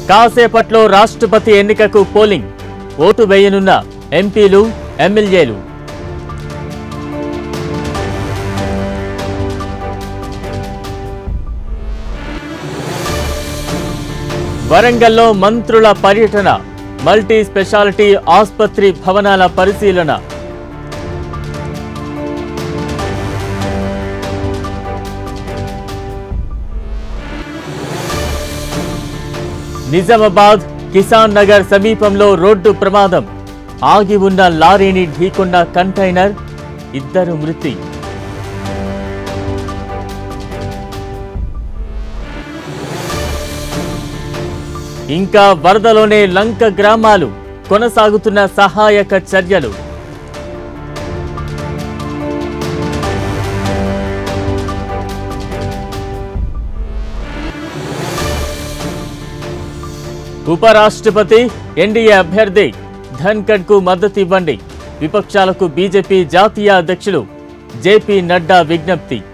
కాసేపట్లో రాష్ట్రపతి ఎన్నికకు పోలింగ్ ఓటు వేయనున్న ఎంపీలు ఎమ్మెల్యేలు వరంగల్లో మంత్రుల పర్యటన మల్టీ స్పెషాలిటీ ఆసుపత్రి భవనాల పరిశీలన నిజామాబాద్ కిసాన్ నగర్ సమీపంలో రోడ్డు ప్రమాదం ఆగి ఉన్న లారీని ఢీకొన్న కంటైనర్ ఇద్దరు మృతి ఇంకా వరదలోనే లంక గ్రామాలు కొనసాగుతున్న సహాయక చర్యలు ఉపరాష్ట్రపతి ఎన్డీఏ అభ్యర్థి ధన్ఖడ్ కు మద్దతు ఇవ్వండి విపక్షాలకు బీజేపీ జాతీయ అధ్యక్షులు జేపీ నడ్డా విజ్ఞప్తి